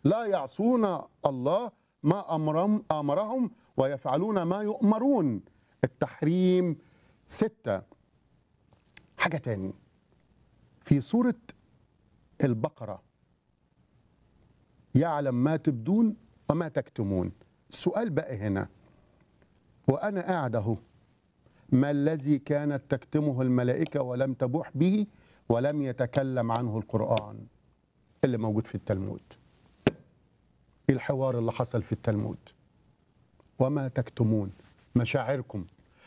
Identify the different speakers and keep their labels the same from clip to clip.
Speaker 1: لا يعصون الله ما أمرهم, أمرهم ويفعلون ما يؤمرون التحريم ستة حاجة تاني في سورة البقرة يعلم ما تبدون وما تكتمون السؤال بقى هنا وأنا قاعد أهو ما الذي كانت تكتمه الملائكة ولم تبوح به ولم يتكلم عنه القرآن اللي موجود في التلمود الحوار اللي حصل في التلمود وما تكتمون مشاعركم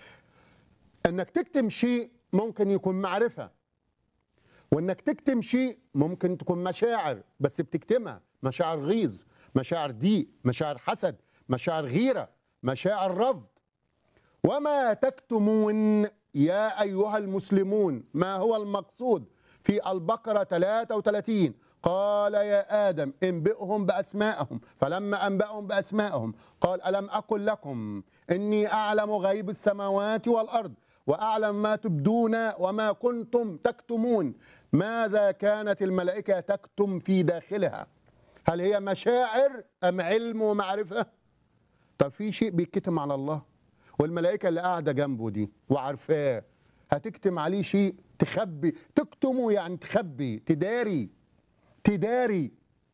Speaker 1: انك تكتم شيء ممكن يكون معرفة وانك تكتم شيء ممكن تكون مشاعر بس بتكتمها مشاعر غيظ مشاعر ضيق مشاعر حسد مشاعر غيرة مشاعر رفض وما تكتمون يا أيها المسلمون ما هو المقصود في البقرة 33 قال يا آدم انبئهم بأسمائهم فلما أنبأهم بأسمائهم قال ألم أقل لكم إني أعلم غيب السماوات والأرض وأعلم ما تبدون وما كنتم تكتمون ماذا كانت الملائكة تكتم في داخلها هل هي مشاعر أم علم ومعرفة طب في شيء بيتكتم على الله والملائكة اللي قاعدة جنبه دي وعارفاه هتكتم عليه شيء تخبي تكتمه يعني تخبي تداري تداري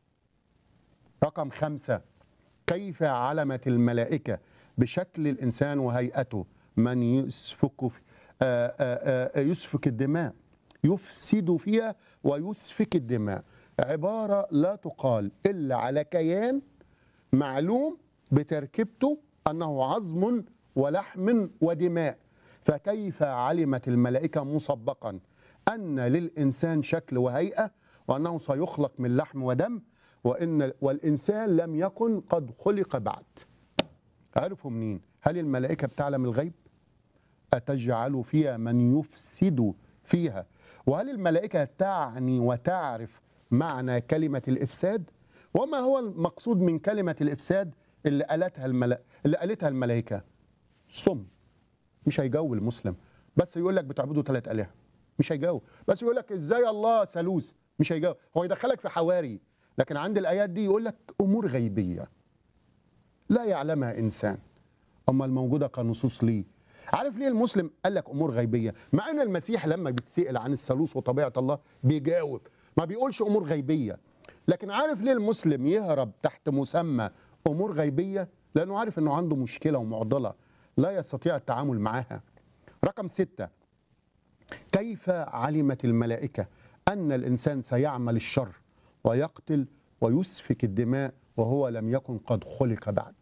Speaker 1: رقم خمسة كيف علمت الملائكة بشكل الإنسان وهيئته من يسفك في آآ آآ يسفك الدماء يفسد فيها ويسفك الدماء عبارة لا تقال إلا على كيان معلوم بتركيبته أنه عظم ولحم ودماء فكيف علمت الملائكة مسبقا أن للإنسان شكل وهيئة وأنه سيخلق من لحم ودم وإن والإنسان لم يكن قد خلق بعد عرفوا منين هل الملائكة بتعلم الغيب أتجعل فيها من يفسد فيها وهل الملائكة تعني وتعرف معنى كلمة الإفساد وما هو المقصود من كلمة الإفساد اللي قالتها الملائكة اللي قالتها الملائكة سم مش هيجاوب المسلم بس يقول لك بتعبدوا ثلاث آلهة مش هيجاوب بس يقول لك ازاي الله ثالوث مش هيجاوب هو يدخلك في حواري لكن عند الآيات دي يقول لك أمور غيبية لا يعلمها إنسان أما الموجودة كنصوص ليه عارف ليه المسلم قال لك أمور غيبية مع أن المسيح لما بيتسأل عن الثالوث وطبيعة الله بيجاوب ما بيقولش أمور غيبية لكن عارف ليه المسلم يهرب تحت مسمى أمور غيبية لأنه عارف أنه عنده مشكلة ومعضلة لا يستطيع التعامل معها رقم ستة كيف علمت الملائكة أن الإنسان سيعمل الشر ويقتل ويسفك الدماء وهو لم يكن قد خلق بعد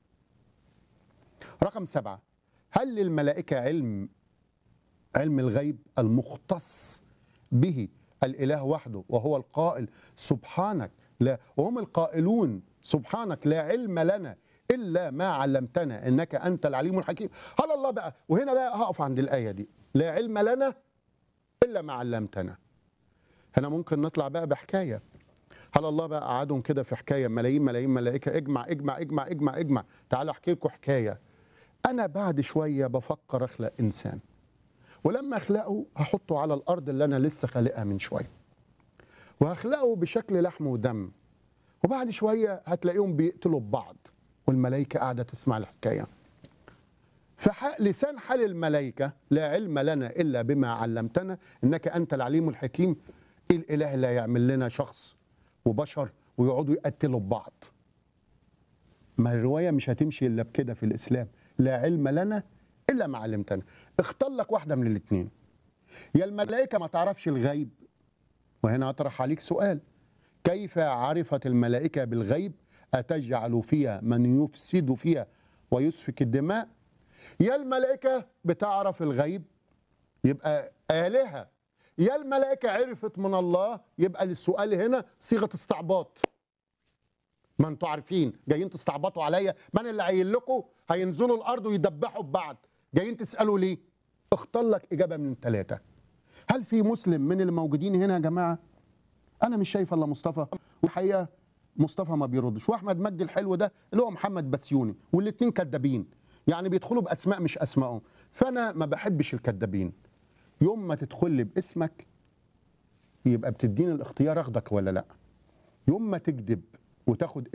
Speaker 1: رقم سبعة هل للملائكة علم علم الغيب المختص به الإله وحده وهو القائل سبحانك لا وهم القائلون سبحانك لا علم لنا إلا ما علمتنا إنك أنت العليم الحكيم هل الله بقى وهنا بقى هقف عند الآية دي لا علم لنا إلا ما علمتنا هنا ممكن نطلع بقى بحكاية هل الله بقى قعدهم كده في حكاية ملايين ملايين ملائكة اجمع اجمع اجمع اجمع اجمع تعالوا احكي لكم حكاية أنا بعد شوية بفكر أخلق إنسان ولما أخلقه هحطه على الأرض اللي أنا لسه خالقها من شوية وهخلقه بشكل لحم ودم وبعد شوية هتلاقيهم بيقتلوا ببعض والملائكة قاعدة تسمع الحكاية فلسان حال الملائكة لا علم لنا إلا بما علمتنا إنك أنت العليم الحكيم إيه الإله اللي هيعمل لنا شخص وبشر ويقعدوا يقتلوا ببعض ما الرواية مش هتمشي إلا بكده في الإسلام لا علم لنا إلا ما علمتنا اختار لك واحدة من الاثنين يا الملائكة ما تعرفش الغيب وهنا أطرح عليك سؤال كيف عرفت الملائكة بالغيب أتجعل فيها من يفسد فيها ويسفك الدماء يا الملائكة بتعرف الغيب يبقى آلهة يا الملائكة عرفت من الله يبقى السؤال هنا صيغة استعباط ما انتوا عارفين جايين تستعبطوا عليا ما انا اللي قايل لكم هينزلوا الارض ويدبحوا ببعض جايين تسالوا ليه اختار لك اجابه من ثلاثه هل في مسلم من اللي موجودين هنا يا جماعه انا مش شايف الا مصطفى والحقيقه مصطفى ما بيردش واحمد مجدي الحلو ده اللي هو محمد بسيوني والاثنين كدابين يعني بيدخلوا باسماء مش اسمائهم فانا ما بحبش الكدابين يوم ما تدخل لي باسمك يبقى بتديني الاختيار اخدك ولا لا يوم ما تكذب وتاخد